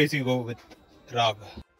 place you go with Rag.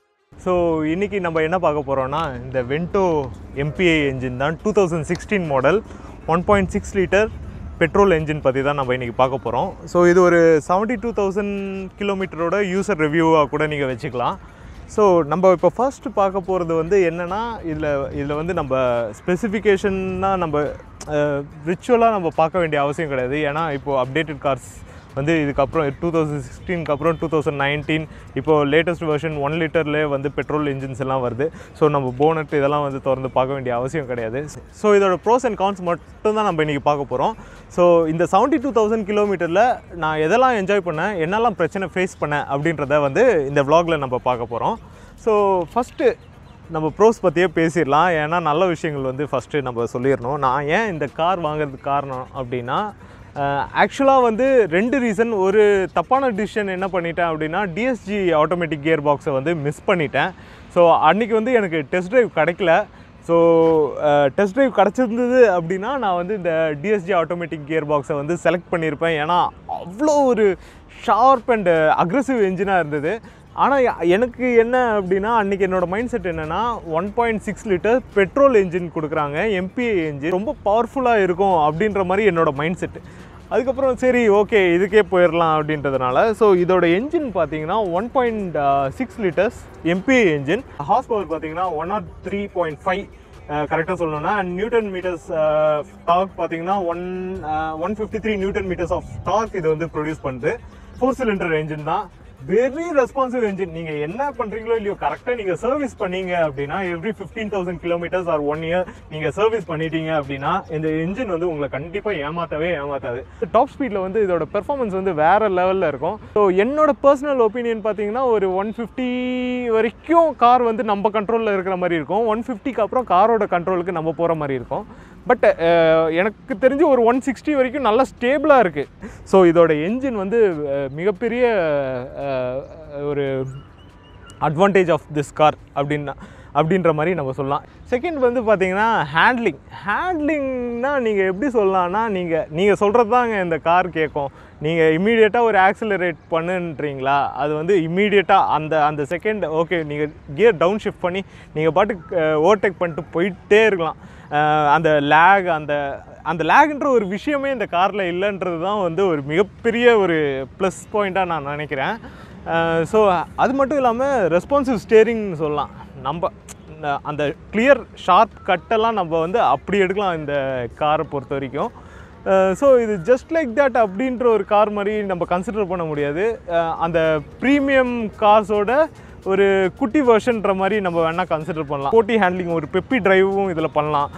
So இன்றைக்கி நம்ம என்ன பார்க்க போகிறோம்னா இந்த வென்டோ எம்பிஐ என்ஜின் தான் two thousand sixteen model one point six litre petrol engine பற்றி தான் நம்ம இன்றைக்கி பார்க்க போகிறோம் ஸோ இது ஒரு செவன்ட்டி டூ தௌசண்ட் கிலோமீட்டரோட யூசர் ரிவ்யூவாக கூட நீங்கள் வச்சுக்கலாம் ஸோ நம்ம இப்போ ஃபர்ஸ்ட் பார்க்க போகிறது வந்து என்னென்னா இதில் இதில் வந்து நம்ம ஸ்பெசிஃபிகேஷன்னா நம்ம ரிச்சுவலாக நம்ம பார்க்க வேண்டிய அவசியம் கிடையாது ஏன்னா இப்போது அப்டேட்டட் கார்ஸ் வந்து இதுக்கப்புறம் டூ தௌசண்ட் சிக்ஸ்டீனுக்கு அப்புறம் டூ தௌசண்ட் நைன்டீன் இப்போது லேட்டஸ்ட் வெர்ஷன் ஒன் லிட்டர்லேயே வந்து பெட்ரோல் இன்ஜின்ஸ் எல்லாம் வருது ஸோ நம்ம போனட் இதெல்லாம் வந்து திறந்து பார்க்க வேண்டிய அவசியம் கிடையாது ஸோ இதோட ப்ரோஸ் அண்ட் கான்ஸ் மட்டும் தான் நம்ம இன்றைக்கி பார்க்க போகிறோம் ஸோ இந்த செவன்ட்டி டூ தௌசண்ட் கிலோமீட்டரில் நான் எதெல்லாம் என்ஜாய் பண்ணேன் என்னெல்லாம் பிரச்சனை ஃபேஸ் பண்ணேன் அப்படின்றத வந்து இந்த vlogல நம்ம பார்க்க போகிறோம் ஸோ ஃபஸ்ட்டு நம்ம ப்ரோஸ் பற்றியே பேசிடலாம் ஏன்னா நல்ல விஷயங்கள் வந்து ஃபஸ்ட்டு நம்ம சொல்லிடணும் நான் ஏன் இந்த கார் வாங்குறதுக்கு காரணம் அப்படின்னா ஆக்சுவலாக வந்து ரெண்டு ரீசன் ஒரு தப்பான டிசிஷன் என்ன பண்ணிட்டேன் அப்படின்னா டிஎஸ்ஜி ஆட்டோமேட்டிக் கியர் பாக்ஸை வந்து மிஸ் பண்ணிட்டேன் ஸோ அன்றைக்கி வந்து எனக்கு டெஸ்ட் ட்ரைவ் கிடைக்கல ஸோ டெஸ்ட் ட்ரைவ் கிடச்சிருந்தது அப்படின்னா நான் வந்து இந்த டிஎஸ்ஜி ஆட்டோமேட்டிக் கியர் பாக்ஸை வந்து செலக்ட் பண்ணியிருப்பேன் ஏன்னா அவ்வளோ ஒரு ஷார்ப் அண்ட் அக்ரெசிவ் என்ஜினாக இருந்தது ஆனால் எனக்கு என்ன அப்படின்னா அன்றைக்கி என்னோடய மைண்ட் செட் என்னென்னா one point six litre petrol engine கொடுக்குறாங்க எம்பிஏ என்ஜின் ரொம்ப பவர்ஃபுல்லாக இருக்கும் அப்படின்ற மாதிரி என்னோடய மைண்ட் செட்டு அதுக்கப்புறம் சரி ஓகே இதுக்கே போயிடலாம் அப்படின்றதுனால ஸோ இதோட என்ஜின் பார்த்தீங்கன்னா one point six litres MPI engine horse power பார்த்தீங்கன்னா one or three point five கரெக்டாக சொல்லணும்னா நியூட்டன் மீட்டர்ஸ் டார்க் பார்த்தீங்கன்னா one one fifty three newton metres of torque இது வந்து ப்ரொடியூஸ் பண்ணுது ஃபோர் சிலிண்டர் என்ஜின் தான் வெரி ரெஸ்பான்சிவ் என்ஜின் நீங்கள் என்ன பண்ணுறீங்களோ இல்லையோ கரெக்டாக நீங்கள் சர்வீஸ் பண்ணீங்க அப்படின்னா every fifteen thousand kilometres or one year நீங்கள் சர்வீஸ் பண்ணிட்டீங்க அப்படின்னா இந்த என்ஜின் வந்து உங்களை கண்டிப்பாக ஏமாற்றவே ஏமாத்தாது டாப் ஸ்பீடில் வந்து இதோட பெர்ஃபார்மன்ஸ் வந்து வேற லெவலில் இருக்கும் ஸோ என்னோட பர்சனல் ஒப்பீனியன் பார்த்தீங்கன்னா ஒரு ஒன் ஃபிஃப்டி வரைக்கும் கார் வந்து நம்ம கண்ட்ரோலில் இருக்கிற மாதிரி இருக்கும் ஒன் ஃபிஃப்டிக்கு அப்புறம் காரோட கண்ட்ரோலுக்கு நம்ம போகிற மாதிரி இருக்கும் பட் எனக்கு தெரிஞ்சு ஒரு ஒன் சிக்ஸ்டி வரைக்கும் நல்லா ஸ்டேபிளாக இருக்குது ஸோ இதோட என்ஜின் வந்து அஹ், மிகப்பெரிய அஹ், ஒரு அட்வான்டேஜ் ஆஃப் திஸ் கார் அப்படின்னா அப்படின்ற மாதிரி நம்ம சொல்லலாம் செகண்ட் வந்து பார்த்தீங்கன்னா ஹேண்ட்லிங் ஹேண்ட்லிங்னா நீங்கள் எப்படி சொல்லலாம்னா நீங்கள் நீங்கள் சொல்கிறது தாங்க இந்த கார் கேட்கும் நீங்கள் இம்மீடியட்டாக ஒரு ஆக்சிலரேட் பண்ணுன்றீங்களா அது வந்து இம்மீடியட்டாக அந்த அந்த செகண்ட் ஓகே நீங்கள் கியர் டவுன் ஷிஃப்ட் பண்ணி நீங்கள் பாட்டுக்கு ஓவர்டேக் பண்ணிட்டு போயிட்டே இருக்கலாம் அஹ் அந்த லேக் அந்த அந்த லேக்ன்ற ஒரு விஷயமே இந்த காரில் இல்லைன்றது தான் வந்து ஒரு மிகப்பெரிய ஒரு ப்ளஸ் பாயிண்ட்டாக நான் நினைக்கிறேன் ஸோ அது மட்டும் இல்லாமல் ரெஸ்பான்சிவ் ஸ்டேரிங்னு சொல்லலாம் நம்ம ந- அந்த கிளியர் ஷார்ப் கட்டெல்லாம் நம்ம வந்து அப்படி எடுக்கலாம் இந்த காரை பொறுத்த வரைக்கும் ஸோ இது ஜஸ்ட் லைக் தட் அப்படின்ற ஒரு கார் மாதிரி நம்ம கன்சிடர் பண்ண முடியாது அஹ் அந்த ப்ரீமியம் கார்ஸோட ஒரு குட்டி வெர்ஷன்ற மாதிரி நம்ம வேணால் கன்சிடர் பண்ணலாம் போட்டி ஹேண்ட்லிங் ஒரு பெப்பி டிரைவும் இதில் பண்ணலாம்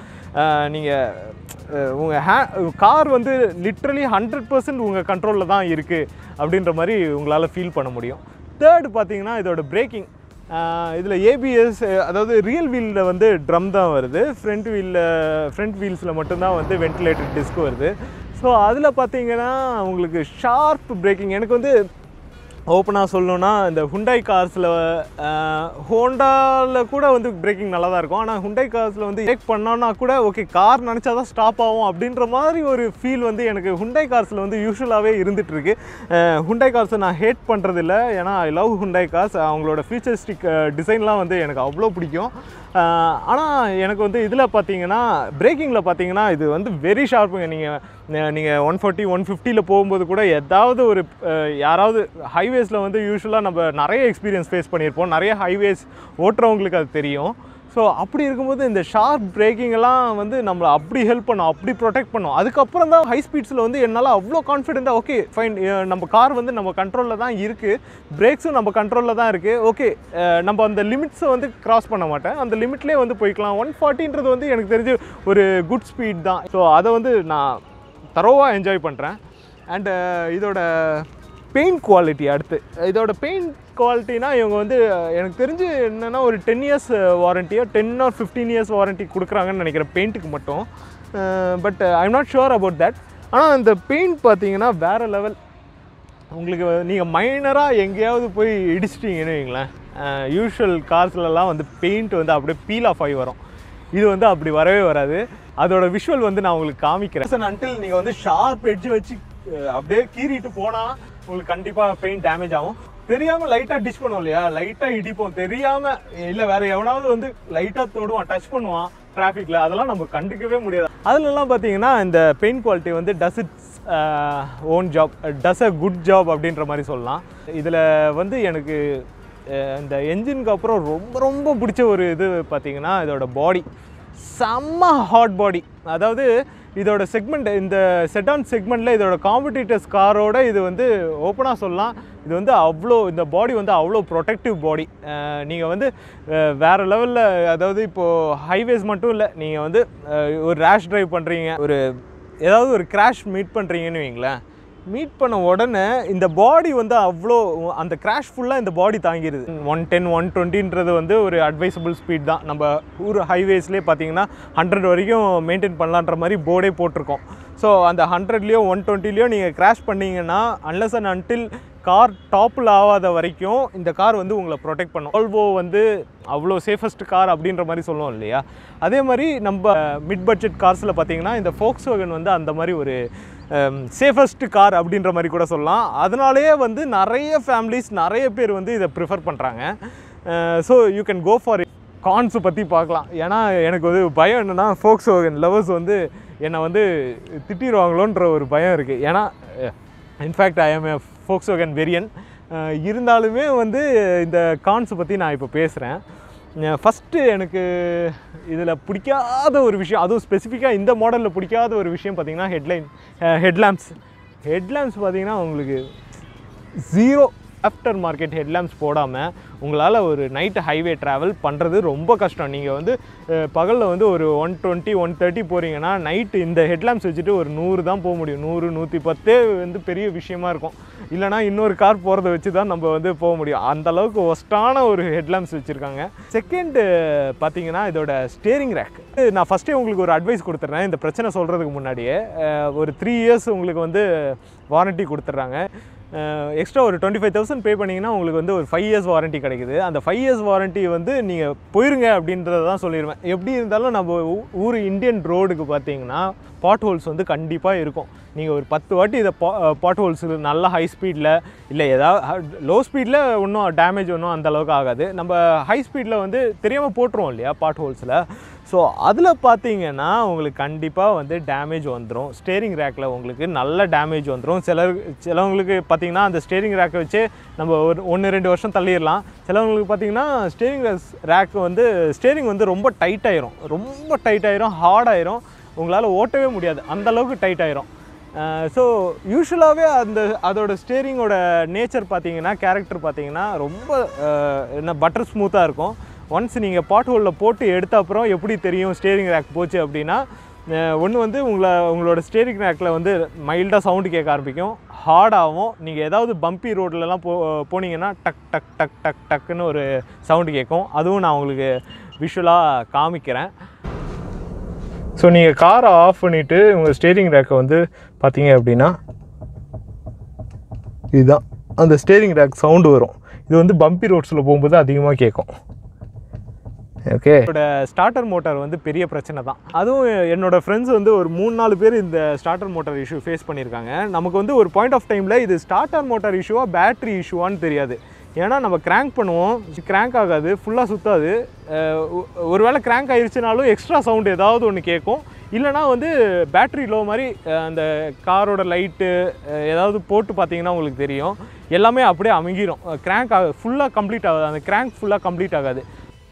நீங்கள் உங்கள் ஹே கார் வந்து லிட்ரலி ஹண்ட்ரட் பர்சன்ட் உங்கள் கண்ட்ரோலில் தான் இருக்குது அப்படின்ற மாதிரி உங்களால் ஃபீல் பண்ண முடியும் தேர்டு பார்த்தீங்கன்னா இதோட பிரேக்கிங் இதில் ஏபிஎஸ் அதாவது ரியல் வீலில் வந்து ட்ரம் தான் வருது ஃப்ரண்ட் வீலில் ஃப்ரண்ட் வீல்ஸில் மட்டும்தான் வந்து வென்டிலேட்டட் டிஸ்க் வருது ஸோ அதில் பார்த்தீங்கன்னா உங்களுக்கு ஷார்ப் பிரேக்கிங் எனக்கு வந்து ஓப்பனாக சொல்லணும்னா இந்த ஹுண்டாய் கார்ஸில் ஹோண்டாவில் கூட வந்து பிரேக்கிங் நல்லா தான் இருக்கும் ஆனால் ஹுண்டாய் கார்ஸில் வந்து பிரேக் பண்ணோன்னா கூட ஓகே கார் நினச்சா தான் ஸ்டாப் ஆகும் அப்படின்ற மாதிரி ஒரு ஃபீல் வந்து எனக்கு ஹுண்டாய் கார்ஸில் வந்து யூஸ்வலாகவே இருந்துட்டு இருக்கு ஹுண்டாய் கார்ஸை நான் ஹேட் பண்ணுறதில்ல ஏன்னா ஐ லவ் ஹுண்டாய் கார்ஸ் அவங்களோட ஃபியூச்சரிஸ்டிக் டிசைன்லாம் வந்து எனக்கு அவ்வளோ பிடிக்கும் ஆனால் எனக்கு வந்து இதில் பார்த்தீங்கன்னா பிரேக்கிங்கில் பார்த்தீங்கன்னா இது வந்து வெரி ஷார்ப்புங்க நீங்கள் நீங்கள் ஒன் ஃபார்ட்டி ஒன் ஃபிஃப்டியில் போகும்போது கூட ஏதாவது ஒரு அஹ், யாராவது ஹைவேஸில் வந்து யூஸ்வலாக நம்ம நிறைய எக்ஸ்பீரியன்ஸ் ஃபேஸ் பண்ணியிருப்போம் நிறைய ஹைவேஸ் ஓட்டுறவங்களுக்கு அது தெரியும் ஸோ அப்படி இருக்கும்போது இந்த ஷார்ப் பிரேக்கிங் எல்லாம் வந்து நம்மளை அப்படி ஹெல்ப் பண்ணும் அப்படி ப்ரொடெக்ட் பண்ணும் அதுக்கப்புறம் தான் ஹை ஸ்பீட்ஸில் வந்து என்னால் அவ்வளோ கான்ஃபிடென்ட்டாக ஓகே ஃபைன் நம்ம கார் வந்து நம்ம கண்ட்ரோலில் தான் இருக்குது பிரேக்ஸும் நம்ம கண்ட்ரோலில் தான் இருக்குது ஓகே நம்ம அந்த லிமிட்ஸை வந்து கிராஸ் பண்ண மாட்டேன் அந்த லிமிட்லேயே வந்து போய்க்கலாம் ஒன் ஃபார்ட்டின்றது வந்து எனக்கு தெரிஞ்சு ஒரு குட் ஸ்பீட் தான் ஸோ அதை வந்து நான் தரோவாக என்ஜாய் பண்ணுறேன் அண்டு இதோட பெயிண்ட் குவாலிட்டி அடுத்து இதோட பெயிண்ட் குவாலிட்டினா இவங்க வந்து எனக்கு தெரிஞ்சு என்னென்னா ஒரு டென் இயர்ஸ் வாரண்டியோ ten or fifteen years warranty கொடுக்குறாங்கன்னு நினைக்கிறேன் பெயிண்ட்டுக்கு மட்டும் but I'm not sure about that ஆனால் இந்த பெயிண்ட் பார்த்தீங்கன்னா வேறு லெவல் உங்களுக்கு நீங்கள் மைனராக எங்கேயாவது போய் இடிச்சிட்டிங்கன்னு வைங்களேன் யூஷுவல் கார்ஸ்லலாம் வந்து பெயிண்ட் வந்து அப்படியே பீல் ஆஃப் ஆகி வரும் இது வந்து அப்படி வரவே வராது அதோட விஷுவல் வந்து நான் உங்களுக்கு காமிக்கிறேன் அன்டில் நீங்கள் வந்து ஷார்ப் எட்ஜ் வச்சு அஹ், அப்படியே கீறிட்டு போனால் உங்களுக்கு கண்டிப்பாக பெயிண்ட் டேமேஜ் ஆகும் தெரியாம லைட்டா டிச் பண்ணுவோம் இல்லையா லைட்டா இடிப்போம் தெரியாம இல்ல வேற எவனாவது வந்து லைட்டா தொடுவான் டச் பண்ணுவான் டிராஃபிக்ல அதெல்லாம் நம்ம கண்டுக்கவே முடியாது அதுல எல்லாம் பாத்தீங்கன்னா இந்த பெயிண்ட் குவாலிட்டி வந்து does its own job does a good job அப்படின்ற மாதிரி சொல்லலாம் இதுல வந்து எனக்கு அஹ், இந்த என்ஜினுக்கு அப்புறம் ரொம்ப ரொம்ப பிடிச்ச ஒரு இது பார்த்தீங்கன்னா இதோட பாடி செம்ம ஹாட் பாடி அதாவது இதோட செக்மெண்ட் இந்த செட்டான் செக்மெண்ட்டில் இதோட காம்படிட்டர்ஸ் காரோட இது வந்து ஓப்பனாக சொல்லலாம் இது வந்து அவ்வளோ இந்த பாடி வந்து அவ்வளோ ப்ரொடெக்டிவ் பாடி நீங்கள் வந்து அஹ், வேற லெவலில் அதாவது இப்போது ஹைவேஸ் மட்டும் இல்லை நீங்கள் வந்து அஹ், ஒரு ரேஷ் டிரைவ் பண்ணுறீங்க ஒரு ஏதாவது ஒரு கிராஷ் மீட் பண்ணுறீங்கன்னு வைங்களேன் மீட் பண்ண உடனே இந்த பாடி வந்து அவ்வளோ அந்த கிராஷ் ஃபுல்லாக இந்த பாடி தாங்கிடுது ஒன் டென் ஒன் டுவெண்ட்டின்றது வந்து ஒரு அட்வைசபிள் ஸ்பீட் தான் நம்ம ஊர் ஹைவேஸ்லேயே பார்த்தீங்கன்னா ஹண்ட்ரட் வரைக்கும் மெயின்டைன் பண்ணலான்ற மாதிரி போர்டே போட்டிருக்கோம் ஸோ அந்த ஹண்ட்ரட்லேயோ ஒன் டுவெண்ட்டிலையோ நீங்கள் கிராஷ் பண்ணீங்கன்னா அன்லஸ் அண்ட் அன்டில் கார் டாப்பில் ஆகாத வரைக்கும் இந்த கார் வந்து உங்களை ப்ரொடெக்ட் பண்ணும் Volvo வந்து அவ்வளோ சேஃபஸ்ட் கார் அப்படின்ற மாதிரி சொல்லுவோம் இல்லையா அதே மாதிரி நம்ம மிட் பட்ஜெட் கார்ஸில் பார்த்தீங்கன்னா இந்த ஃபோக்ஸ் வந்து அந்த மாதிரி ஒரு சேஃபஸ்ட் கார் அப்படின்ற மாதிரி கூட சொல்லலாம் அதனாலேயே வந்து நிறைய ஃபேமிலிஸ் நிறைய பேர் வந்து இதை ப்ரிஃபர் பண்ணுறாங்க so you can go for கான்ஸை பற்றி பார்க்கலாம் ஏன்னா எனக்கு வந்து பயம் என்னென்னா ஃபோக்ஸ் லவர்ஸ் வந்து என்னை வந்து திட்டிடுவாங்களோன்ற ஒரு பயம் இருக்குது ஏன்னா இன்ஃபேக்ட் ஐ எம் ஏ ஃபோக்ஸ் வேகன் வெரியன் இருந்தாலுமே வந்து இந்த கான்ஸை பற்றி நான் இப்போ பேசுகிறேன் ஃபஸ்ட்டு எனக்கு இதில் பிடிக்காத ஒரு விஷயம் அதுவும் ஸ்பெசிஃபிக்காக இந்த மாடலில் பிடிக்காத ஒரு விஷயம் பார்த்தீங்கன்னா ஹெட்லைன் ஹெட்லாம்ப்ஸ் ஹெட்லாம்ப்ஸ் பார்த்தீங்கன்னா உங்களுக்கு ஜீரோ ஆஃப்டர் மார்க்கெட் ஹெட்லாம்ப்ஸ் போடாமல் உங்களால் ஒரு நைட்டு ஹைவே ட்ராவல் பண்ணுறது ரொம்ப கஷ்டம் நீங்கள் வந்து பகலில் வந்து ஒரு ஒன் டுவெண்ட்டி ஒன் தேர்ட்டி போகிறீங்கன்னா நைட்டு இந்த ஹெட்லாம்ப்ஸ் வச்சுட்டு ஒரு நூறு தான் போக முடியும் நூறு நூற்றி பத்தே வந்து பெரிய விஷயமா இருக்கும் இல்லைனா இன்னொரு கார் போகிறத வச்சு தான் நம்ம வந்து போக முடியும் அந்த அளவுக்கு ஒஸ்ட்டான ஒரு ஹெட்லாம்ப்ஸ் வச்சுருக்காங்க செகண்டு பார்த்தீங்கன்னா இதோட ஸ்டேரிங் ரேக் நான் ஃபஸ்ட்டே உங்களுக்கு ஒரு அட்வைஸ் கொடுத்துட்றேன் இந்த பிரச்சனை சொல்கிறதுக்கு முன்னாடியே அஹ், ஒரு த்ரீ இயர்ஸ் உங்களுக்கு வந்து வாரண்ட்டி கொடுத்துட்றாங்க எக்ஸ்ட்ரா ஒரு டுவெண்ட்டி ஃபைவ் தௌசண்ட் பே பண்ணிங்கன்னா உங்களுக்கு வந்து ஒரு ஃபைவ் இயர்ஸ் வாரண்ட்டி கிடைக்குது அந்த ஃபைவ் இயர்ஸ் வாரண்ட்டி வந்து நீங்கள் போயிருங்க அப்படின்றத தான் சொல்லிடுவேன் எப்படி இருந்தாலும் நம்ம ஊ- ஊர் இந்தியன் ரோடுக்கு பார்த்தீங்கன்னா பாட் ஹோல்ஸ் வந்து கண்டிப்பாக இருக்கும் நீங்கள் ஒரு பத்து வாட்டி இதை பா பாட் ஹோல்ஸ் நல்ல ஹை ஸ்பீடில் இல்லை ஏதாவது லோ ஸ்பீடில் ஒன்றும் டேமேஜ் ஒன்றும் அந்த அளவுக்கு ஆகாது நம்ம ஹை ஸ்பீடில் வந்து தெரியாமல் போட்டுருவோம் இல்லையா பாட் ஹோல்ஸில் ஸோ அதில் பார்த்தீங்கன்னா உங்களுக்கு கண்டிப்பாக வந்து டேமேஜ் வந்துடும் ஸ்டேரிங் ரேக்கில் உங்களுக்கு நல்ல டேமேஜ் வந்துடும் சிலர் சிலவங்களுக்கு பார்த்தீங்கன்னா அந்த ஸ்டேரிங் ரேக்கை வச்சு நம்ம ஒரு ஒன்று ரெண்டு வருஷம் தள்ளிடலாம் சிலவங்களுக்கு பார்த்தீங்கன்னா ஸ்டேரிங் ரேக் வந்து ஸ்டேரிங் வந்து ரொம்ப டைட் ஆயிரும் ரொம்ப டைட் ஆயிரும் ஹார்ட் ஆயிரும் உங்களால் ஓட்டவே முடியாது அந்த அளவுக்கு டைட் ஆயிரும் ஸோ யூஸ்வலாகவே அந்த அதோட ஸ்டேரிங்கோட நேச்சர் பார்த்தீங்கன்னா கேரக்டர் பார்த்தீங்கன்னா ரொம்ப அஹ், என்ன பட்டர் ஸ்மூத்தாக இருக்கும் ஒன்ஸ் நீங்கள் பாட் ஹோலில் போட்டு எடுத்த அப்புறம் எப்படி தெரியும் ஸ்டேரிங் ரேக் போச்சு அப்படின்னா ஒன்று வந்து உங்களை உங்களோட ஸ்டேரிங் ரேக்கில் வந்து மைல்டாக சவுண்டு கேட்க ஆரம்பிக்கும் ஹார்டாகவும் நீங்கள் ஏதாவது பம்பி ரோட்லலாம் போ போனீங்கன்னா டக் டக் டக் டக் டக்குன்னு ஒரு சவுண்டு கேட்கும் அதுவும் நான் உங்களுக்கு விஷுவலாக காமிக்கிறேன் ஸோ நீங்கள் காரை ஆஃப் பண்ணிவிட்டு உங்கள் ஸ்டேரிங் ரேக்கை வந்து பார்த்தீங்க அப்படின்னா இதுதான் அந்த ஸ்டேரிங் ரேக் சவுண்டு வரும் இது வந்து பம்பி ரோட்ஸில் போகும்போது அதிகமாக கேட்கும் ஓகே என்னோட ஸ்டார்டர் மோட்டார் வந்து பெரிய பிரச்சனை தான் அதுவும் என்னோட ஃப்ரெண்ட்ஸ் வந்து ஒரு மூணு நாலு பேர் இந்த ஸ்டார்டர் மோட்டார் இஷ்யூ ஃபேஸ் பண்ணியிருக்காங்க நமக்கு வந்து ஒரு பாயிண்ட் ஆஃப் டைமில் இது ஸ்டார்டர் மோட்டார் இஷ்யூவா பேட்டரி இஷ்யூவான்னு தெரியாது ஏன்னா நம்ம கிராங்க் பண்ணுவோம் கிராங்க் ஆகாது ஃபுல்லாக சுத்தாது அஹ் ஒ- ஒருவேளை கிராங்க் ஆயிடுச்சுனாலும் எக்ஸ்ட்ரா சவுண்ட் ஏதாவது ஒன்று கேட்கும் இல்லைனா வந்து பேட்டரி லோ மாதிரி அஹ் அந்த காரோட லைட்டு ஏதாவது போட்டு பார்த்தீங்கன்னா உங்களுக்கு தெரியும் எல்லாமே அப்படியே அமுங்கிரும் கிராங்க் ஆக ஃபுல்லாக கம்ப்ளீட் ஆகாது அந்த கிராங்க் ஃபுல்லாக கம்ப்ளீட் ஆகாது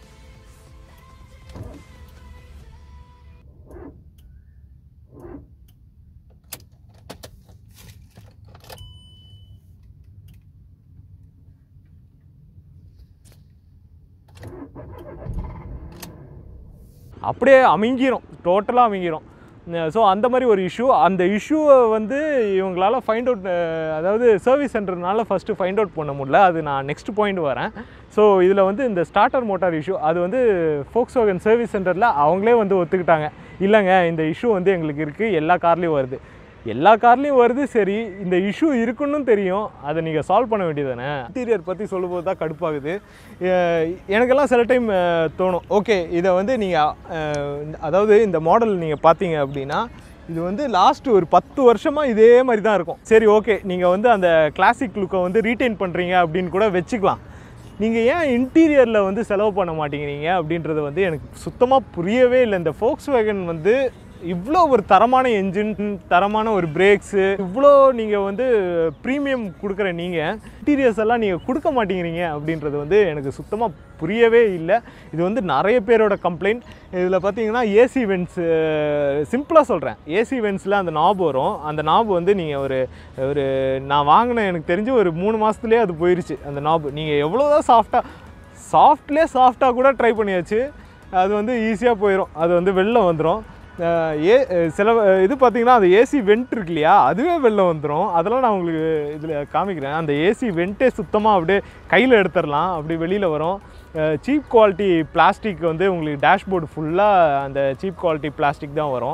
அப்படியே அமுங்கிரும் டோட்டலாக அமுங்கிரும் ஸோ அந்த மாதிரி ஒரு இஷ்யூ அந்த இஷ்யூவை வந்து இவங்களால ஃபைண்ட் அவுட் அதாவது சர்வீஸ் சென்டர்னால ஃபஸ்ட்டு ஃபைண்ட் அவுட் பண்ண முடியல அது நான் நெக்ஸ்ட் பாயிண்ட் வரேன் ஸோ இதில் வந்து இந்த ஸ்டார்டர் மோட்டார் இஷ்யூ அது வந்து ஃபோக்ஸ் வாகன் சர்வீஸ் சென்டரில் அவங்களே வந்து ஒத்துக்கிட்டாங்க இல்லைங்க இந்த இஷ்யூ வந்து எங்களுக்கு இருக்குது எல்லா கார்லேயும் வருது எல்லா கார்லேயும் வருது சரி இந்த இஷ்யூ இருக்குன்னு தெரியும் அதை நீங்கள் சால்வ் பண்ண வேண்டியது தானே இன்டீரியர் பற்றி சொல்லும்போது தான் கடுப்பாகுது அஹ் எனக்கெல்லாம் சில டைம் தோணும் ஓகே இதை வந்து நீங்கள் அதாவது இந்த மாடல் நீங்கள் பார்த்தீங்க அப்படின்னா இது வந்து லாஸ்ட் ஒரு பத்து வருஷமாக இதே மாதிரி தான் இருக்கும் சரி ஓகே நீங்கள் வந்து அந்த கிளாசிக் லுக்கை வந்து ரீட்டைன் பண்ணுறீங்க அப்படின்னு கூட வச்சுக்கலாம் நீங்கள் ஏன் இன்டீரியரில் வந்து செலவு பண்ண மாட்டேங்கிறீங்க அப்படின்றது வந்து எனக்கு சுத்தமாக புரியவே இல்லை இந்த ஃபோக்ஸ் வேகன் வந்து இவ்வளோ ஒரு தரமான என்ஜின் தரமான ஒரு பிரேக்ஸு இவ்வளோ நீங்கள் வந்து ப்ரீமியம் கொடுக்குற நீங்கள் இன்டீரியர்ஸ் எல்லாம் நீங்கள் கொடுக்க மாட்டேங்கிறீங்க அப்படின்றது வந்து எனக்கு சுத்தமாக புரியவே இல்லை இது வந்து நிறைய பேரோட கம்ப்ளைண்ட் இதில் பார்த்தீங்கன்னா ஏசி வென்ட்ஸு சிம்பிளாக சொல்கிறேன் ஏசி வென்ட்ஸில் அந்த நாப் வரும் அந்த நாப் வந்து நீங்கள் ஒரு ஒரு நான் வாங்கின எனக்கு தெரிஞ்சு ஒரு மூணு மாதத்துலேயே அது போயிருச்சு அந்த நாப் நீங்கள் எவ்வளோதான் சாஃப்டாக சாஃப்ட்லேயே சாஃப்டாக கூட ட்ரை பண்ணியாச்சு அது வந்து ஈஸியாக போயிடும் அது வந்து வெளில வந்துடும் அஹ் ஏ அஹ் சில அஹ் இது பார்த்தீங்கன்னா அந்த ஏசி வெண்ட் இருக்கு இல்லையா அதுவே வெளில வந்துடும் அதெல்லாம் நான் உங்களுக்கு இதில் காமிக்கிறேன் அந்த ஏசி வெண்ட்டே சுத்தமாக அப்படியே கையில் எடுத்துடலாம் அப்படி வெளியில் வரும் சீப் குவாலிட்டி பிளாஸ்டிக் வந்து உங்களுக்கு டேஷ்போர்டு ஃபுல்லாக அந்த சீப் குவாலிட்டி பிளாஸ்டிக் தான் வரும்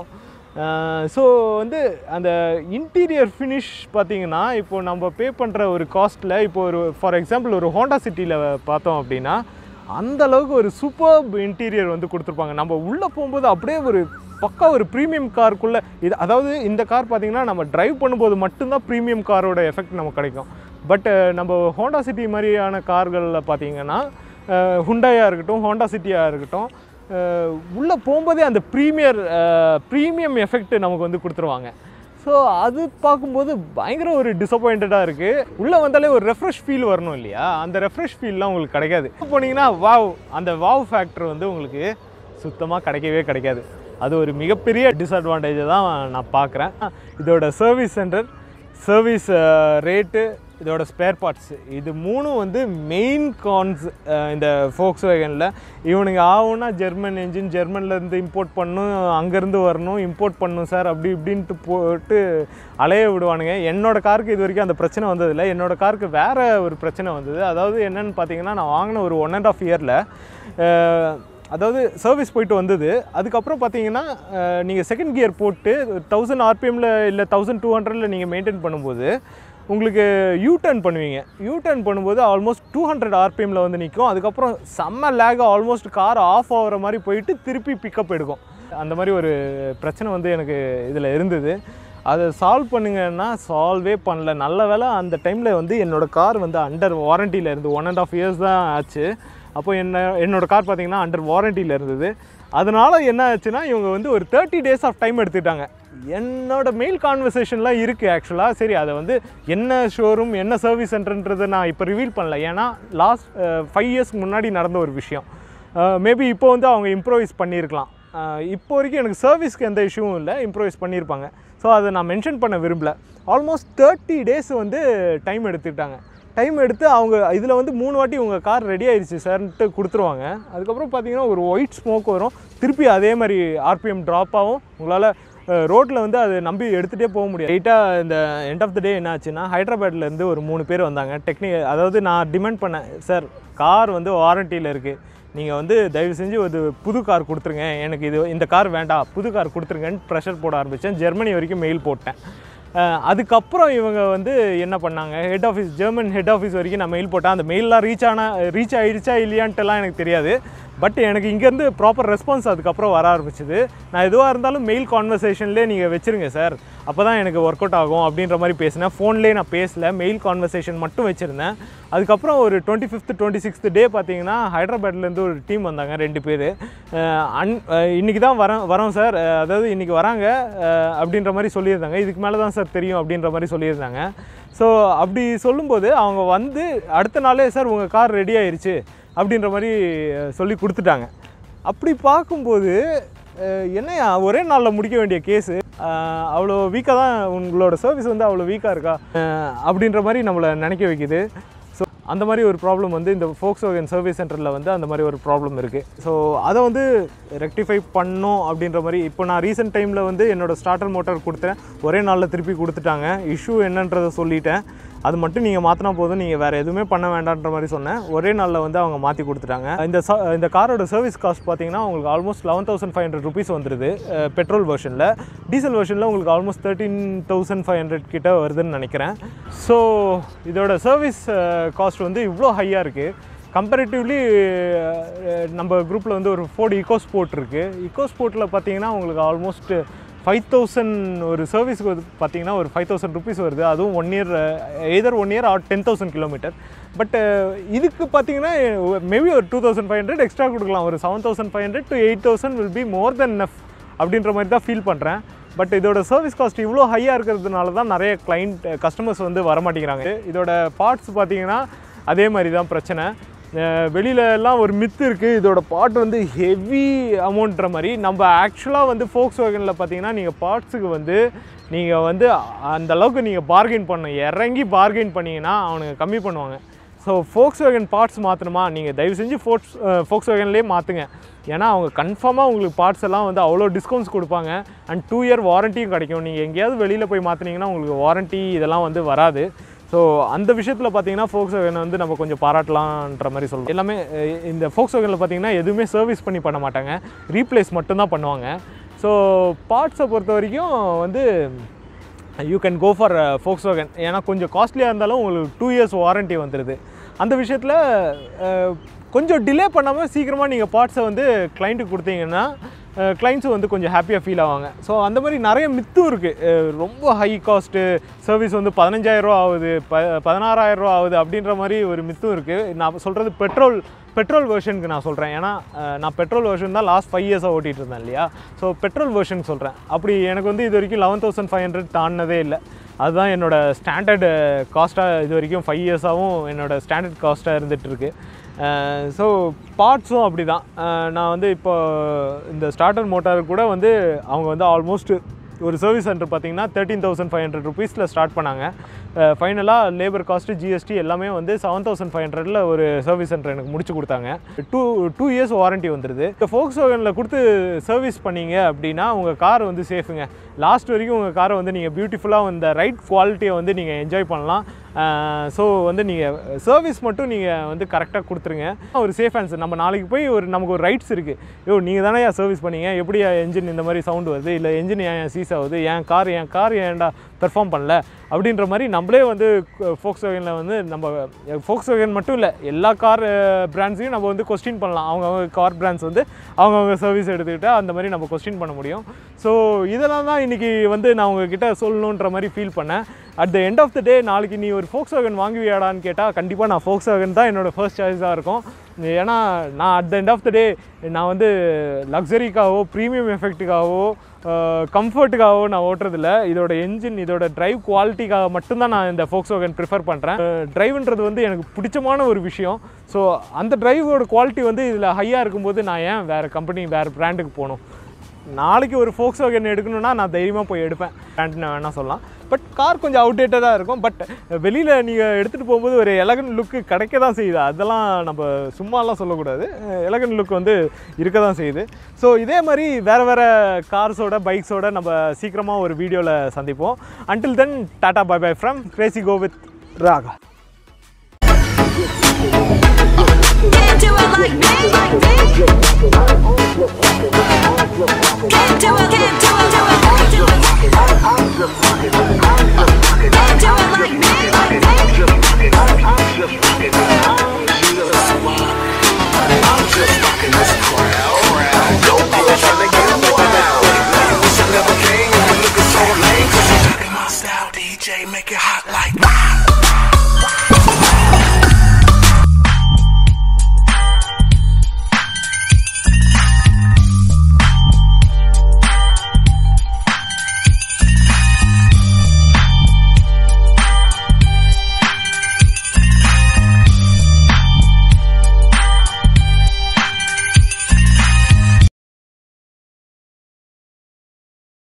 ஸோ வந்து அந்த இன்டீரியர் ஃபினிஷ் பார்த்தீங்கன்னா இப்போ நம்ம பே பண்ணுற ஒரு காஸ்ட்டில் இப்போ ஒரு ஃபார் எக்ஸாம்பிள் ஒரு ஹோண்டா சிட்டியில் பார்த்தோம் அப்படின்னா அந்த அளவுக்கு ஒரு சூப்பர்ப் இன்டீரியர் வந்து கொடுத்துருப்பாங்க நம்ம உள்ளே போகும்போது அப்படியே ஒரு பக்கா ஒரு ப்ரீமியம் காருக்குள்ளே இது அதாவது இந்த கார் பார்த்தீங்கன்னா நம்ம டிரைவ் பண்ணும்போது மட்டும்தான் ப்ரீமியம் காரோட எஃபெக்ட் நமக்கு கிடைக்கும் பட் நம்ம ஹோண்டா சிட்டி மாதிரியான கார்களில் பார்த்தீங்கன்னா ஹுண்டாயாக இருக்கட்டும் ஹோண்டா சிட்டியாக இருக்கட்டும் உள்ளே போகும்போதே அந்த ப்ரீமியர் ப்ரீமியம் எஃபெக்ட் நமக்கு வந்து கொடுத்துருவாங்க ஸோ அது பார்க்கும்போது பயங்கர ஒரு டிசப்பாயிண்டடாக இருக்குது உள்ளே வந்தாலே ஒரு ரெஃப்ரெஷ் ஃபீல் வரணும் இல்லையா அந்த ரெஃப்ரெஷ் ஃபீல்லாம் உங்களுக்கு கிடைக்காது போனீங்கன்னா வாவ் அந்த வாவ் ஃபேக்டர் வந்து உங்களுக்கு சுத்தமாக கிடைக்கவே கிடைக்காது அது ஒரு மிகப்பெரிய டிஸ்அட்வான்டேஜை தான் நான் பார்க்குறேன் இதோட சர்வீஸ் சென்டர் சர்வீஸ் ரேட்டு இதோட ஸ்பேர் பார்ட்ஸ் இது மூணும் வந்து மெயின் கான்ஸ் இந்த ஃபோக்ஸ் வேகனில் இவனுங்க ஆகும்னா ஜெர்மன் என்ஜின் ஜெர்மன்லேருந்து இம்போர்ட் பண்ணும் அங்கேருந்து வரணும் இம்போர்ட் பண்ணும் சார் அப்படி இப்படின்ட்டு போட்டு அலைய விடுவானுங்க என்னோட காருக்கு இது வரைக்கும் அந்த பிரச்சனை வந்ததில்லை என்னோட காருக்கு வேறு ஒரு பிரச்சனை வந்தது அதாவது என்னென்னு பார்த்தீங்கன்னா நான் வாங்கின ஒரு ஒன் அண்ட் ஆஃப் இயரில் அதாவது சர்வீஸ் போயிட்டு வந்தது அதுக்கப்புறம் பார்த்தீங்கன்னா நீங்கள் செகண்ட் கியர் போட்டு தௌசண்ட் ஆர்பிஎம்மில் இல்லை தௌசண்ட் டூ ஹண்ட்ரடில் நீங்கள் மெயின்டைன் பண்ணும்போது உங்களுக்கு யூ டர்ன் பண்ணுவீங்க யூ டர்ன் பண்ணும்போது ஆல்மோஸ்ட் டூ ஹண்ட்ரட் ஆர்பிஎம்மில் வந்து நிற்கும் அதுக்கப்புறம் செம்ம லேக் ஆல்மோஸ்ட் கார் ஆஃப் ஆகிற மாதிரி போயிட்டு திருப்பி பிக்கப் எடுக்கும் அந்த மாதிரி ஒரு பிரச்சனை வந்து எனக்கு இதில் இருந்தது அதை சால்வ் பண்ணுங்கன்னா சால்வே பண்ணல நல்ல வேளை அந்த டைமில் வந்து என்னோடய கார் வந்து அண்டர் வாரண்டியில் இருந்து ஒன் அண்ட் ஆஃப் இயர்ஸ் தான் ஆச்சு அப்போ என்ன என்னோடய கார் பார்த்தீங்கன்னா அண்டர் வாரண்டியில் இருந்தது அதனால் என்ன ஆச்சுன்னா இவங்க வந்து ஒரு தேர்ட்டி டேஸ் ஆஃப் டைம் எடுத்துக்கிட்டாங்க என்னோட மெயில் கான்வர்சேஷன்லாம் இருக்குது ஆக்சுவலாக சரி அதை வந்து என்ன ஷோரூம் என்ன சர்வீஸ் சென்டர்ன்றதை நான் இப்போ ரிவீல் பண்ணல ஏன்னா லாஸ்ட் ஃபைவ் இயர்ஸ்க்கு முன்னாடி நடந்த ஒரு விஷயம் மேபி இப்போ வந்து அவங்க இம்ப்ரோவைஸ் பண்ணியிருக்கலாம் அஹ் இப்போ வரைக்கும் எனக்கு சர்வீஸ்க்கு எந்த இஷ்யூவும் இல்லை இம்ப்ரோவைஸ் பண்ணியிருப்பாங்க ஸோ அதை நான் மென்ஷன் பண்ண விரும்பல ஆல்மோஸ்ட் தேர்ட்டி டேஸ் வந்து டைம் எடுத்துக்கிட்டாங்க டைம் எடுத்து அவங்க இதில் வந்து மூணு வாட்டி உங்கள் கார் ரெடி ஆயிடுச்சு சார்ன்ட்டு கொடுத்துருவாங்க அதுக்கப்புறம் பார்த்தீங்கன்னா ஒரு ஒயிட் ஸ்மோக் வரும் திருப்பி அதே மாதிரி ஆர்பிஎம் ட்ராப் ஆகும் உங்களால் ரோட்டில் வந்து அதை நம்பி எடுத்துகிட்டே போக முடியாது லைட்டாக இந்த எண்ட் ஆஃப் த டே என்ன ஆச்சுன்னா ஹைதராபாத்லேருந்து ஒரு மூணு பேர் வந்தாங்க டெக்னிக் அதாவது நான் டிமாண்ட் பண்ணேன் சார் கார் வந்து வாரண்டியில் இருக்குது நீங்கள் வந்து தயவு செஞ்சு ஒரு புது கார் கொடுத்துருங்க எனக்கு இது இந்த கார் வேண்டாம் புது கார் கொடுத்துருங்கன்னு ப்ரெஷர் போட ஆரம்பித்தேன் ஜெர்மனி வரைக்கும் மெயில் போட்டேன் அஹ் அதுக்கப்புறம் இவங்க வந்து என்ன பண்ணாங்க head office German head office வரைக்கும் நான் மெயில் போட்டேன் அந்த மெயிலெலாம் ரீச் ஆனா ரீச் ஆயிடுச்சா இல்லையான்ட்டுலாம் எனக்கு தெரியாது பட் எனக்கு இங்கேருந்து ப்ராப்பர் ரெஸ்பான்ஸ் அதுக்கப்புறம் வர ஆரம்பிச்சுது நான் எதுவாக இருந்தாலும் மெயில் கான்வர்சேஷன்லேயே நீங்கள் வச்சுருங்க சார் அப்போ தான் எனக்கு ஒர்க் அவுட் ஆகும் அப்படின்ற மாதிரி பேசினேன் ஃபோன்லேயே நான் பேசல மெயில் கான்வர்சேஷன் மட்டும் வச்சுருந்தேன் அதுக்கப்புறம் ஒரு twenty fifth twenty sixth day பார்த்தீங்கன்னா ஹைதராபாத்லேருந்து ஒரு டீம் வந்தாங்க ரெண்டு பேர் அன் இன்றைக்கி தான் வரேன் வரோம் சார் அஹ் அதாவது இன்றைக்கி வராங்க அஹ் அப்படின்ற மாதிரி சொல்லியிருந்தாங்க இதுக்கு மேலே தான் சார் தெரியும் அப்படின்ற மாதிரி சொல்லியிருந்தாங்க ஸோ அப்படி சொல்லும்போது அவங்க வந்து அடுத்த நாளே சார் உங்கள் கார் ரெடி ஆயிருச்சு அப்படின்ற மாதிரி அஹ், சொல்லி கொடுத்துட்டாங்க அப்படி பார்க்கும்போது அஹ், என்னையா ஒரே நாளில் முடிக்க வேண்டிய கேஸு அவ்வளோ வீக்காக தான் உங்களோட சர்வீஸ் வந்து அவ்வளோ வீக்காக இருக்கா அஹ், அப்படின்ற மாதிரி நம்மளை நினைக்க வைக்குது ஸோ அந்த மாதிரி ஒரு ப்ராப்ளம் வந்து இந்த ஃபோக்ஸ் வேகன் சர்வீஸ் சென்டரில் வந்து அந்த மாதிரி ஒரு ப்ராப்ளம் இருக்குது ஸோ அதை வந்து ரெக்டிஃபை பண்ணோம் அப்படின்ற மாதிரி இப்போ நான் ரீசெண்ட் டைமில் வந்து என்னோடய ஸ்டார்டர் மோட்டார் கொடுத்தேன் ஒரே நாளில் திருப்பி கொடுத்துட்டாங்க இஷ்யூ என்னன்றதை சொல்லிட்டேன் அது மட்டும் நீங்கள் மாற்றினா போதும் நீங்கள் வேறு எதுவுமே பண்ண வேண்டான்ற மாதிரி சொன்னேன் ஒரே நாளில் வந்து அவங்க மாற்றி கொடுத்துட்டாங்க இந்த ச- இந்த காரோட சர்வீஸ் காஸ்ட் பார்த்தீங்கன்னா உங்களுக்கு almost eleven thousand five hundred rupees வந்துடுது பெட்ரோல் வெர்ஷனில் டீசல் வெர்ஷனில் உங்களுக்கு almost thirteen thousand five hundred கிட்ட வருதுன்னு நினைக்கிறேன் ஸோ இதோட சர்வீஸ் காஸ்ட் வந்து இவ்வளோ ஹையாக இருக்குது கம்பேரிட்டிவ்லி நம்ம குரூப்பில் வந்து ஒரு ஃபோர்டு இக்கோ ஸ்போர்ட் இருக்குது இக்கோ ஸ்போர்ட்டில் பார்த்தீங்கன்னா உங்களுக்கு ஆல்மோஸ்ட் ஃபைவ் தௌசண்ட் ஒரு சர்வீஸ்க்கு வந்து பார்த்தீங்கன்னா ஒரு ஃபைவ் தௌசண்ட் ருபீஸ் வருது அதுவும் one year either one year or ten thousand kilometre but இதுக்கு பார்த்தீங்கன்னா மேபி ஒரு two thousand five hundred extra கொடுக்கலாம் ஒரு seven thousand five hundred to eight thousand will be more than enough அப்படின்ற மாதிரி தான் ஃபீல் பண்ணுறேன் பட் இதோட சர்வீஸ் காஸ்ட் இவ்வளோ ஹையாக இருக்கிறதுனால தான் நிறைய கிளைண்ட் கஸ்டமர்ஸ் வந்து வர மாட்டேங்கிறாங்க இதோட பார்ட்ஸ் பார்த்தீங்கன்னா அதே மாதிரி தான் பிரச்சனை அஹ் வெளியில எல்லாம் ஒரு மித்து இருக்குது இதோட பார்ட் வந்து ஹெவி அமௌண்ட்ற மாதிரி நம்ம ஆக்சுவலாக வந்து ஃபோக்ஸ் வேகனில் பார்த்தீங்கன்னா நீங்கள் பார்ட்ஸுக்கு வந்து நீங்கள் வந்து அந்த அளவுக்கு நீங்கள் பார்கெயின் பண்ணணும் இறங்கி பார்கெயின் பண்ணீங்கன்னா அவனுங்க கம்மி பண்ணுவாங்க ஸோ ஃபோக்ஸ் வேகன் பார்ட்ஸ் மாற்றணுமா நீங்கள் தயவு செஞ்சு ஃபோக்ஸ் ஃபோக்ஸ் வேகன்லேயே மாற்றுங்க ஏன்னா அவங்க கன்ஃபார்மாக உங்களுக்கு பார்ட்ஸ் எல்லாம் வந்து அவ்வளோ டிஸ்கவுண்ட்ஸ் கொடுப்பாங்க அண்ட் டூ இயர் வாரண்டியும் கிடைக்கும் நீங்கள் எங்கேயாவது வெளியில் போய் மாற்றினீங்கன்னா உங்களுக்கு வாரண்ட்டி இதெல்லாம் வந்து வராது ஸோ அந்த விஷயத்தில் பார்த்தீங்கன்னா ஃபோக்ஸ் வேகனை வந்து நம்ம கொஞ்சம் பாராட்டலான்ற மாதிரி சொல்லுவோம் எல்லாமே அஹ், இந்த ஃபோக்ஸ் வேகனில் பார்த்தீங்கன்னா எதுவுமே சர்வீஸ் பண்ணி பண்ண மாட்டாங்க ரீப்ளேஸ் மட்டும்தான் பண்ணுவாங்க ஸோ பார்ட்ஸை பொறுத்த வரைக்கும் வந்து you can go for Volkswagen ஏன்னா கொஞ்சம் காஸ்ட்லியாக இருந்தாலும் உங்களுக்கு டூ இயர்ஸ் வாரண்ட்டி வந்துடுது அந்த விஷயத்தில் கொஞ்சம் டிலே பண்ணாமல் சீக்கிரமாக நீங்கள் பார்ட்ஸை வந்து கிளைண்ட்டுக்கு கொடுத்தீங்கன்னா கிளைண்ட்ஸும் வந்து கொஞ்சம் ஹாப்பியாக ஃபீல் ஆவாங்க ஸோ அந்த மாதிரி நிறைய மித்தும் இருக்குது ரொம்ப ஹை காஸ்ட்டு சர்வீஸ் வந்து பதினஞ்சாயிரரூவா ஆகுது ப பதினாறாயிரரூவா ஆகுது அப்படின்ற மாதிரி ஒரு மித்தும் இருக்குது நான் சொல்கிறது பெட்ரோல் பெட்ரோல் வெர்ஷனுக்கு நான் சொல்கிறேன் ஏன்னா அஹ், நான் பெட்ரோல் வெர்ஷன் தான் லாஸ்ட் ஃபைவ் இயர்ஸாக ஓட்டிகிட்டு இருந்தேன் இல்லையா ஸோ பெட்ரோல் வெர்ஷன் சொல்கிறேன் அப்படி எனக்கு வந்து இது வரைக்கும் லெவன் தௌசண்ட் ஃபைவ் ஹண்ட்ரட் தாண்டினதே இல்லை அதுதான் என்னோட ஸ்டாண்டர்டு காஸ்ட்டாக இது வரைக்கும் ஃபைவ் இயர்ஸாகவும் என்னோட ஸ்டாண்டர்ட் காஸ்ட்டாக இருந்துகிட்டு இருக்கு ஸோ பார்ட்ஸும் அப்படி தான் நான் வந்து இப்போ இந்த ஸ்டார்டர் மோட்டார் கூட வந்து அவங்க வந்து ஆல்மோஸ்ட் ஒரு சர்வீஸ் சென்டர் பார்த்தீங்கன்னா தேர்ட்டீன் தௌசண்ட் ஃபைவ் ஹண்ட்ரட் ருபீஸில் ஸ்டார்ட் பண்ணாங்க ஃபைனலாக லேபர் காஸ்ட்டு ஜிஎஸ்டி எல்லாமே வந்து செவன் தௌசண்ட் ஃபைவ் ஹண்ட்ரடில் ஒரு சர்வீஸ் சென்டர் எனக்கு முடிச்சு கொடுத்தாங்க டூ டூ இயர்ஸ் வாரண்ட்டி வந்துடுது இந்த ஃபோக்ஸ் வேகனில் கொடுத்து சர்வீஸ் பண்ணீங்க அப்படின்னா உங்கள் கார் வந்து சேஃபுங்க லாஸ்ட் வரைக்கும் உங்கள் காரை வந்து நீங்கள் பியூட்டிஃபுல்லாக இந்த ரைட் குவாலிட்டியை வந்து நீங்கள் என்ஜாய் பண்ணலாம் ஸோ வந்து நீங்கள் சர்வீஸ் மட்டும் நீங்கள் வந்து கரெக்டாக கொடுத்துருங்க ஒரு சேஃப் ஆன்சர் நம்ம நாளைக்கு போய் ஒரு நமக்கு ஒரு ரைட்ஸ் இருக்குது யோ நீங்கள் தானே சர்வீஸ் பண்ணீங்க எப்படி என்ஜின் இந்த மாதிரி சவுண்ட் வருது இல்லை என்ஜின் ஏன் சீஸ் ஆகுது என் கார் என் கார் ஏன்டா பெர்ஃபார்ம் பண்ணல அப்படின்ற மாதிரி நம்மளே வந்து ஃபோக்ஸ் வேகனில் வந்து நம்ம ஃபோக்ஸ் வேகன் மட்டும் இல்லை எல்லா கார் பிராண்ட்ஸையும் நம்ம வந்து கொஸ்டின் பண்ணலாம் அவங்கவுங்க கார் பிராண்ட்ஸ் வந்து அவங்கவுங்க சர்வீஸ் எடுத்துக்கிட்டு அந்த மாதிரி நம்ம கொஸ்டின் பண்ண முடியும் ஸோ இதெல்லாம் தான் இன்றைக்கி வந்து நான் உங்ககிட்ட சொல்லணுன்ற மாதிரி ஃபீல் பண்ணேன் at the end of the day நாளைக்கு நீ ஒரு ஃபோக்ஸ் வேகன் வாங்குவியாடான்னு கேட்டால் கண்டிப்பாக நான் ஃபோக்ஸ் வேகன் தான் என்னோட ஃபர்ஸ்ட் சாய்ஸாக இருக்கும் ஏன்னா நான் at the end of the day நான் வந்து லக்ஸரிக்காகவோ ப்ரீமியம் எஃபெக்ட்டுக்காகவோ கம்ஃபர்ட்டுக்காகவோ நான் ஓட்டுறதில்ல இதோட என்ஜின் இதோட டிரைவ் குவாலிட்டிக்காக மட்டும்தான் நான் இந்த ஃபோக்ஸ் வேகன் ப்ரிஃபர் பண்ணுறேன் டிரைவ்ன்றது வந்து எனக்கு பிடிச்சமான ஒரு விஷயம் ஸோ அந்த டிரைவோட குவாலிட்டி வந்து இதில் ஹையாக இருக்கும்போது நான் ஏன் வேறு கம்பெனி வேறு பிராண்டுக்கு போகணும் நாளைக்கு ஒரு ஃபோக்ஸ் வேகன் எடுக்கணும்னா நான் தைரியமாக போய் எடுப்பேன் பிராண்ட்னு வேணால் சொல்லலாம் பட் கார் கொஞ்சம் அவுடேட்டடாக இருக்கும் பட் வெளியில் நீங்கள் எடுத்துகிட்டு போகும்போது ஒரு எலகன் லுக்கு கிடைக்க தான் செய்யுது அதெல்லாம் நம்ம சும்மாலாம் சொல்லக்கூடாது எலகன் லுக் வந்து இருக்க தான் செய்யுது ஸோ இதே மாதிரி வேறு வேறு கார்ஸோட பைக்ஸோட நம்ம சீக்கிரமாக ஒரு வீடியோவில் சந்திப்போம் until then tata bye bye from crazy go with Raga Can't do it like me.